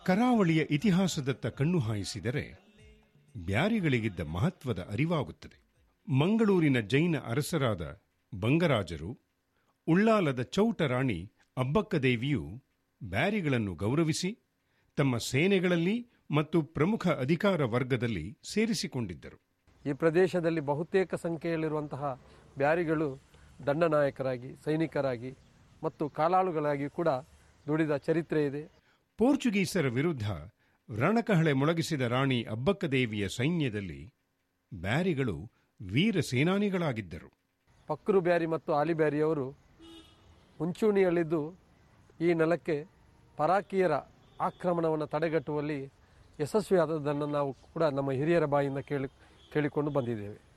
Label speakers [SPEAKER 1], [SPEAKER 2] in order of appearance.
[SPEAKER 1] ಕರಾವಳಿಯ ಇತಿಹಾಸದತ್ತ ಕಣ್ಣು ಹಾಯಿಸಿದರೆ ಬ್ಯಾರಿಗಳಿಗಿದ್ದ ಮಹತ್ವದ ಅರಿವಾಗುತ್ತದೆ ಮಂಗಳೂರಿನ ಜೈನ ಅರಸರಾದ ಬಂಗರಾಜರು ಉಳ್ಳಾಲದ ಚೌಟ ರಾಣಿ ಅಬ್ಬಕ್ಕದೇವಿಯು ಬ್ಯಾರಿಗಳನ್ನು ಗೌರವಿಸಿ ತಮ್ಮ ಸೇನೆಗಳಲ್ಲಿ ಮತ್ತು ಪ್ರಮುಖ ಅಧಿಕಾರ ವರ್ಗದಲ್ಲಿ ಸೇರಿಸಿಕೊಂಡಿದ್ದರು
[SPEAKER 2] ಈ ಪ್ರದೇಶದಲ್ಲಿ ಬಹುತೇಕ ಸಂಖ್ಯೆಯಲ್ಲಿರುವಂತಹ ಬ್ಯಾರಿಗಳು ದಂಡನಾಯಕರಾಗಿ ಸೈನಿಕರಾಗಿ ಮತ್ತು ಕಾಲಾಳುಗಳಾಗಿ ಕೂಡ ದುಡಿದ ಚರಿತ್ರೆ ಇದೆ
[SPEAKER 1] ಪೋರ್ಚುಗೀಸರ ವಿರುದ್ಧ ರಣಕಹಳೆ ಮೊಳಗಿಸಿದ ರಾಣಿ ಅಬ್ಬಕ್ಕದೇವಿಯ ಸೈನ್ಯದಲ್ಲಿ ಬ್ಯಾರಿಗಳು ವೀರ ಸೇನಾನಿಗಳಾಗಿದ್ದರು
[SPEAKER 2] ಪಕ್ರು ಬ್ಯಾರಿ ಮತ್ತು ಆಲಿ ಬ್ಯಾರಿಯವರು ಮುಂಚೂಣಿಯಲ್ಲಿದ್ದು ಈ ನೆಲಕ್ಕೆ ಪರಾಕಿಯರ ಆಕ್ರಮಣವನ್ನು ತಡೆಗಟ್ಟುವಲ್ಲಿ ಯಶಸ್ವಿಯಾದದ್ದನ್ನು ನಾವು ಕೂಡ ನಮ್ಮ ಹಿರಿಯರ ಬಾಯಿಂದ ಕೇಳಿ ಕೇಳಿಕೊಂಡು ಬಂದಿದ್ದೇವೆ